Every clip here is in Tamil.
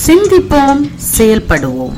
சிந்திப்போம் செயல்படுவோம்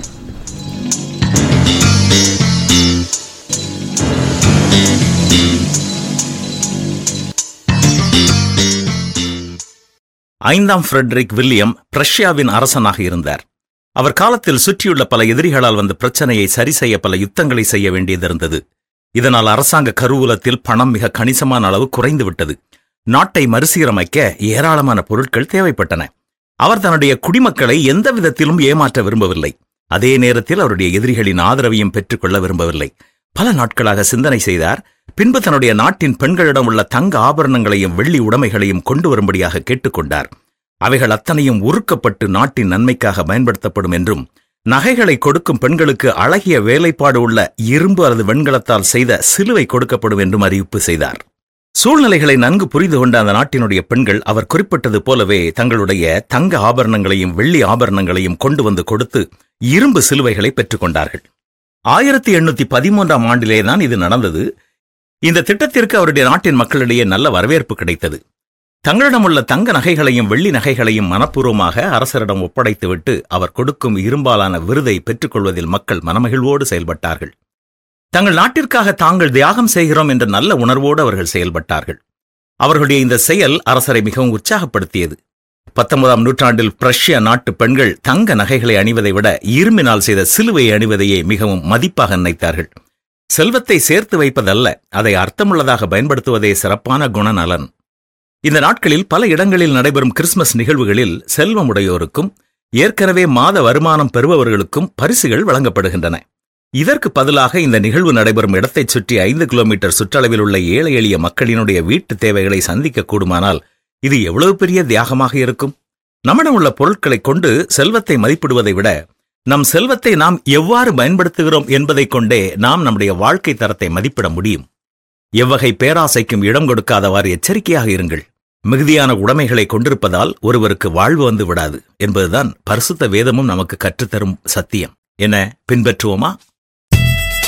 ஐந்தாம் ஃபிரெட்ரிக் வில்லியம் பிரஷ்யாவின் அரசனாக இருந்தார் அவர் காலத்தில் சுற்றியுள்ள பல எதிரிகளால் வந்த பிரச்சனையை சரி செய்ய பல யுத்தங்களை செய்ய வேண்டியதிருந்தது இதனால் அரசாங்க கருவூலத்தில் பணம் மிக கணிசமான அளவு குறைந்துவிட்டது நாட்டை மறுசீரமைக்க ஏராளமான பொருட்கள் தேவைப்பட்டன அவர் தன்னுடைய குடிமக்களை எந்த விதத்திலும் ஏமாற்ற விரும்பவில்லை அதே நேரத்தில் அவருடைய எதிரிகளின் ஆதரவையும் பெற்றுக்கொள்ள விரும்பவில்லை பல நாட்களாக சிந்தனை செய்தார் பின்பு தன்னுடைய நாட்டின் பெண்களிடம் உள்ள தங்க ஆபரணங்களையும் வெள்ளி உடைமைகளையும் கொண்டு வரும்படியாக கேட்டுக்கொண்டார் அவைகள் அத்தனையும் உருக்கப்பட்டு நாட்டின் நன்மைக்காக பயன்படுத்தப்படும் என்றும் நகைகளை கொடுக்கும் பெண்களுக்கு அழகிய வேலைப்பாடு உள்ள இரும்பு அல்லது வெண்கலத்தால் செய்த சிலுவை கொடுக்கப்படும் என்றும் அறிவிப்பு செய்தார் சூழ்நிலைகளை நன்கு புரிந்து கொண்ட அந்த நாட்டினுடைய பெண்கள் அவர் குறிப்பிட்டது போலவே தங்களுடைய தங்க ஆபரணங்களையும் வெள்ளி ஆபரணங்களையும் கொண்டு வந்து கொடுத்து இரும்பு சிலுவைகளை பெற்றுக்கொண்டார்கள் ஆயிரத்தி எண்ணூத்தி பதிமூன்றாம் ஆண்டிலேதான் இது நடந்தது இந்த திட்டத்திற்கு அவருடைய நாட்டின் மக்களிடையே நல்ல வரவேற்பு கிடைத்தது தங்களிடமுள்ள தங்க நகைகளையும் வெள்ளி நகைகளையும் மனப்பூர்வமாக அரசரிடம் ஒப்படைத்துவிட்டு அவர் கொடுக்கும் இரும்பாலான விருதை பெற்றுக்கொள்வதில் மக்கள் மனமகிழ்வோடு செயல்பட்டார்கள் தங்கள் நாட்டிற்காக தாங்கள் தியாகம் செய்கிறோம் என்ற நல்ல உணர்வோடு அவர்கள் செயல்பட்டார்கள் அவர்களுடைய இந்த செயல் அரசரை மிகவும் உற்சாகப்படுத்தியது பத்தொன்பதாம் நூற்றாண்டில் பிரஷ்ய நாட்டு பெண்கள் தங்க நகைகளை அணிவதை விட இரும்பினால் செய்த சிலுவையை அணிவதையே மிகவும் மதிப்பாக நினைத்தார்கள் செல்வத்தை சேர்த்து வைப்பதல்ல அதை அர்த்தமுள்ளதாக பயன்படுத்துவதே சிறப்பான குணநலன் இந்த நாட்களில் பல இடங்களில் நடைபெறும் கிறிஸ்துமஸ் நிகழ்வுகளில் செல்வமுடையோருக்கும் ஏற்கனவே மாத வருமானம் பெறுபவர்களுக்கும் பரிசுகள் வழங்கப்படுகின்றன இதற்கு பதிலாக இந்த நிகழ்வு நடைபெறும் இடத்தைச் சுற்றி ஐந்து கிலோமீட்டர் சுற்றளவில் உள்ள ஏழை எளிய மக்களினுடைய வீட்டு தேவைகளை சந்திக்க கூடுமானால் இது எவ்வளவு பெரிய தியாகமாக இருக்கும் நம்மிடம் உள்ள பொருட்களைக் கொண்டு செல்வத்தை மதிப்பிடுவதை விட நம் செல்வத்தை நாம் எவ்வாறு பயன்படுத்துகிறோம் என்பதைக் கொண்டே நாம் நம்முடைய வாழ்க்கை தரத்தை மதிப்பிட முடியும் எவ்வகை பேராசைக்கும் இடம் கொடுக்காதவாறு எச்சரிக்கையாக இருங்கள் மிகுதியான உடைமைகளை கொண்டிருப்பதால் ஒருவருக்கு வாழ்வு வந்து விடாது என்பதுதான் பரிசுத்த வேதமும் நமக்கு கற்றுத்தரும் சத்தியம் என பின்பற்றுவோமா